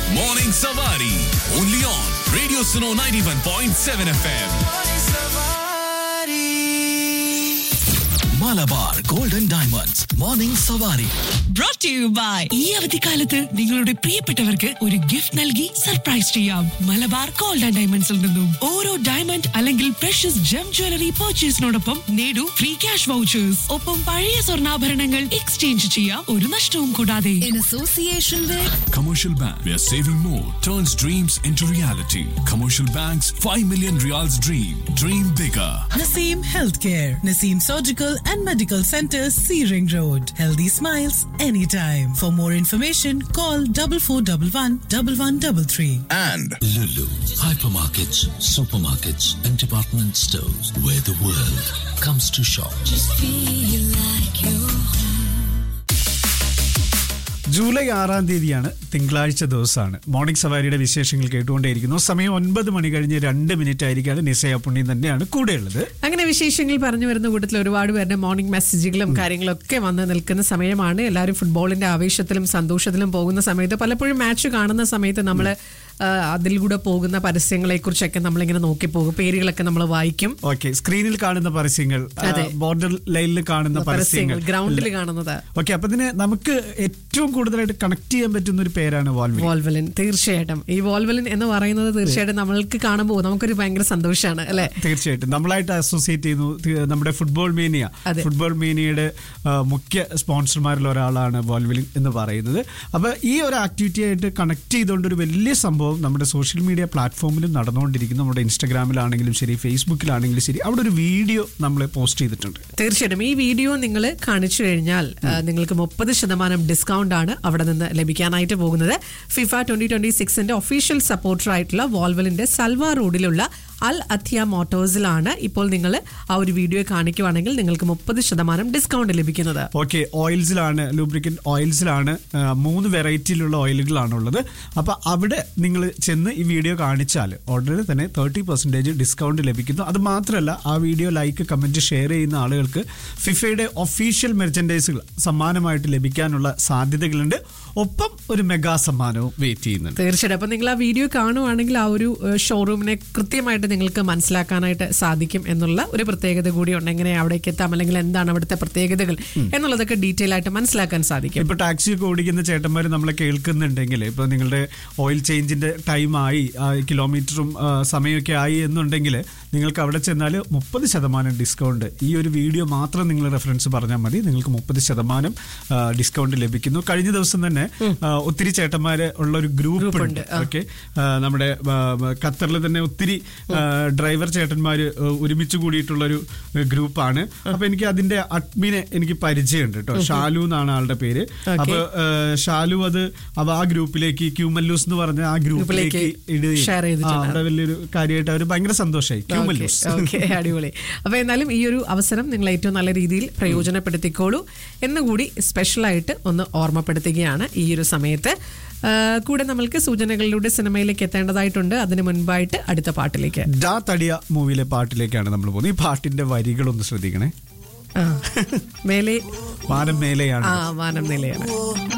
Morning Savari. Only on Radio Suno 91.7 FM. Malabar Golden Diamonds. Morning Savari. brought to you by ഈ അവധിക്കാലത്ത് നിങ്ങളുടെ പ്രിയപ്പെട്ടവർക്ക് ഒരു gift നൽകി സർപ്രൈസ് ചെയ്യാം മലബാർ ഗോൾഡ് ആൻഡ് ഡയമണ്ട്സിൽ നിന്നും ഓരോ ഡയമണ്ട് അല്ലെങ്കിൽ പ്രഷ്യസ് ജം ജ്വല്ലറി പർച്ചേസിനോടൊപ്പം നേടൂ ഫ്രീ ക്യാഷ് വൗച്ചേഴ്സ് ഒപ്പം പഴയ സ്വർണ്ണാഭരണങ്ങൾ എക്സ്ചേഞ്ച് ചെയ്യാം ഒരു നഷ്ടവും കൂടാതെ in association with Commercial Bank, where saving more turns dreams into reality. Commercial Bank's 5 million reals dream. Dream bigger. Naseem Healthcare, Naseem Surgical and Medical Center, C Ring Road. Healthy smiles anytime. For more information, call double four double one double one double three. And Lulu, hypermarkets, supermarkets, and department stores where the world comes to shop. feel like you July ആറാം തീയതിയാണ് തിങ്കളാഴ്ച ദിവസമാണ് morning സവാരിയുടെ വിശേഷങ്ങൾ കേട്ടുകൊണ്ടേയിരിക്കുന്നു സമയം ഒൻപത് മണി കഴിഞ്ഞ് രണ്ട് minute ആയിരിക്കാണ് നിസയ പുണ്യം തന്നെയാണ് കൂടെയുള്ളത് അങ്ങനെ വിശേഷങ്ങൾ പറഞ്ഞു വരുന്ന കൂട്ടത്തിൽ ഒരുപാട് പേരുടെ മോർണിംഗ് മെസ്സേജുകളും കാര്യങ്ങളൊക്കെ വന്ന് നിൽക്കുന്ന സമയമാണ് എല്ലാവരും ഫുട്ബോളിന്റെ ആവേശത്തിലും സന്തോഷത്തിലും പോകുന്ന സമയത്ത് പലപ്പോഴും മാച്ച് കാണുന്ന സമയത്ത് നമ്മൾ അതിലൂടെ പോകുന്ന പരസ്യങ്ങളെ കുറിച്ചൊക്കെ നമ്മളിങ്ങനെ നോക്കി പോകും പേരുകളൊക്കെ നമ്മൾ വായിക്കും ഓക്കെ സ്ക്രീനിൽ കാണുന്ന പരസ്യങ്ങൾ അതെ. ബോർഡർ ലൈനിൽ കാണുന്ന പരസ്യങ്ങൾ പരസ്യങ്ങൾ ഗ്രൗണ്ടിൽ കാണുന്നത് ഓക്കെ അപ്പൊ ഇതിന് നമുക്ക് ഏറ്റവും കൂടുതലായിട്ട് കണക്ട് ചെയ്യാൻ പറ്റുന്ന ഒരു പേരാണ് വാൽവി വോൾവലിൻ തീർച്ചയായിട്ടും ഈ വോൾവലിൻ എന്ന് പറയുന്നത് തീർച്ചയായിട്ടും നമ്മൾക്ക് കാണുമ്പോൾ നമുക്കൊരു ഭയങ്കര സന്തോഷമാണ് അല്ലെ തീർച്ചയായിട്ടും നമ്മളായിട്ട് അസോസിയേറ്റ് ചെയ്യുന്നു തി- നമ്മുടെ ഫുട്ബോൾ മേനിയ അതെ. ഫുട്ബോൾ മേനിയയുടെ ആ, മുഖ്യ സ്പോൺസർമാരിൽ ഒരാളാണ് വോൾവിലിംഗ് എന്ന് പറയുന്നത് അപ്പൊ ഈ ഒരു ആക്ടിവിറ്റി ആയിട്ട് കണക്ട് ചെയ്തുകൊണ്ട് ഒരു വലിയ സംഭവം നമ്മുടെ സോഷ്യൽ മീഡിയ പ്ലാറ്റ്ഫോമിലും നടന്നുകൊണ്ടിരിക്കുന്നു നമ്മുടെ ഇൻസ്റ്റാഗ്രാമിലാണെങ്കിലും ശരി ഫേസ്ബുക്കിലാണെങ്കിലും ശരി അവിടെ ഒരു വീഡിയോ നമ്മൾ പോസ്റ്റ് ചെയ്തിട്ടുണ്ട് തീർച്ചയായിട്ടും ഈ വീഡിയോ നിങ്ങൾ കാണിച്ചു കഴിഞ്ഞാൽ ആ, നിങ്ങൾക്ക് മുപ്പത് ശതമാനം ഡിസ്കൗണ്ട് ആണ് അവിടെ നിന്ന് ലഭിക്കാനായിട്ട് പോകുന്നത് ഫിഫ ട്വന്റി ട്വന്റി സിക്സിന്റെ ഒഫീഷ്യൽ സപ്പോർട്ടർ ആയിട്ടുള്ള വോൾവലിന്റെ സൽവ റോഡിലുള്ള അൽ അത്യ മോട്ടോഴ്സിലാണ് ഇപ്പോൾ നിങ്ങൾ ആ ഒരു വീഡിയോ കാണിക്കുവാണെങ്കിൽ നിങ്ങൾക്ക് മുപ്പത് ശതമാനം ഡിസ്കൗണ്ട് ലഭിക്കുന്നത് ഓക്കെ ഓയിൽസിലാണ് ലൂബ്രിക്കൻ്റ് ഓയിൽസിലാണ് ആ, മൂന്ന് വെറൈറ്റിയിലുള്ള ഓയിലുകളാണ് ഉള്ളത് അപ്പോൾ അവിടെ നിങ്ങൾ ചെന്ന് ഈ വീഡിയോ കാണിച്ചാൽ ഉടനെ തന്നെ തേർട്ടി പെർസെൻറ്റേജ് ഡിസ്കൗണ്ട് ലഭിക്കുന്നു അത് മാത്രമല്ല ആ വീഡിയോ ലൈക്ക് കമൻറ്റ് ഷെയർ ചെയ്യുന്ന ആളുകൾക്ക് ഫിഫയുടെ ഒഫീഷ്യൽ മെർച്ചൻഡൈസുകൾ സമ്മാനമായിട്ട് ലഭിക്കാനുള്ള സാധ്യതകളുണ്ട് ഒപ്പം ഒരു മെഗാ സമ്മാനവും വെയിറ്റ് ചെയ്യുന്നുണ്ട് തീർച്ചയായിട്ടും അപ്പൊ നിങ്ങൾ ആ വീഡിയോ കാണുവാണെങ്കിൽ ആ ഒരു ഷോറൂമിനെ കൃത്യമായിട്ട് നിങ്ങൾക്ക് മനസ്സിലാക്കാനായിട്ട് സാധിക്കും എന്നുള്ള ഒരു പ്രത്യേകത കൂടി ഉണ്ട് എങ്ങനെ അവിടേക്ക് എത്താം അല്ലെങ്കിൽ എന്താണ് അവിടുത്തെ പ്രത്യേകതകൾ എന്നുള്ളതൊക്കെ ഡീറ്റെയിൽ ആയിട്ട് മനസ്സിലാക്കാൻ സാധിക്കും ഇപ്പൊ ടാക്സി ഒക്കെ ഓടിക്കുന്ന ചേട്ടന്മാർ നമ്മളെ കേൾക്കുന്നുണ്ടെങ്കിൽ ഇപ്പൊ നിങ്ങളുടെ ഓയിൽ ചേഞ്ചിന്റെ ടൈം ആയി ആ, കിലോമീറ്ററും ആ, സമയമൊക്കെ ആയി എന്നുണ്ടെങ്കിൽ നിങ്ങൾക്ക് അവിടെ ചെന്നാൽ മുപ്പത് ശതമാനം ഡിസ്കൗണ്ട് ഈ ഒരു വീഡിയോ മാത്രം നിങ്ങൾ റെഫറൻസ് പറഞ്ഞാൽ മതി നിങ്ങൾക്ക് മുപ്പത് ശതമാനം ഡിസ്കൗണ്ട് ലഭിക്കുന്നു കഴിഞ്ഞ ദിവസം തന്നെ ആ, ഒത്തിരി ചേട്ടന്മാര് ഉള്ള ഒരു ഗ്രൂപ്പ് ഉണ്ട് ഓക്കെ നമ്മുടെ ആ, ഖത്തറിൽ തന്നെ ഒത്തിരി ഡ്രൈവർ ചേട്ടന്മാര് ആ, ഒരുമിച്ച് കൂടിയിട്ടുള്ള ഒരു ഗ്രൂപ്പാണ് അപ്പൊ എനിക്ക് അതിന്റെ അഡ്മിനെ എനിക്ക് പരിചയമുണ്ട് കേട്ടോ ഷാലു എന്നാണ് ആളുടെ പേര് അപ്പൊ ആ, ഷാലു അത് അവ ആ ഗ്രൂപ്പിലേക്ക് ക്യൂമല്ലൂസ് എന്ന് പറഞ്ഞ ആ ഗ്രൂപ്പിലേക്ക് ഗ്രൂപ്പിലേക്ക് ഇടുകയും share ചെയ്തിട്ടുണ്ട്. ആ, അവിടെ വലിയൊരു കാര്യമായിട്ട് അവർ ഭയങ്കര സന്തോഷമായി ക്യൂമല്ലൂസ് ഓക്കെ അടിപൊളി അപ്പൊ എന്നാലും ഈ ഒരു അവസരം നിങ്ങൾ ഏറ്റവും നല്ല രീതിയിൽ പ്രയോജനപ്പെടുത്തിക്കോളൂ എന്നുകൂടി സ്പെഷ്യലായിട്ട് ഒന്ന് ഓർമ്മപ്പെടുത്തുകയാണ് ഈ ഒരു സമയത്ത് ആ, കൂടെ നമ്മൾക്ക് സൂചനകളിലൂടെ സിനിമയിലേക്ക് എത്തേണ്ടതായിട്ടുണ്ട് അതിന് മുൻപായിട്ട് അടുത്ത പാട്ടിലേക്ക് ഡാ തടിയ മൂവിയിലെ പാട്ടിലേക്കാണ് നമ്മൾ പോകുന്നത് ഈ പാട്ടിന്റെ വരികളൊന്ന് ശ്രദ്ധിക്കണേ ആ. മേലെ വാനം മേലെയാണ് ആ വാനം നിലയാണ്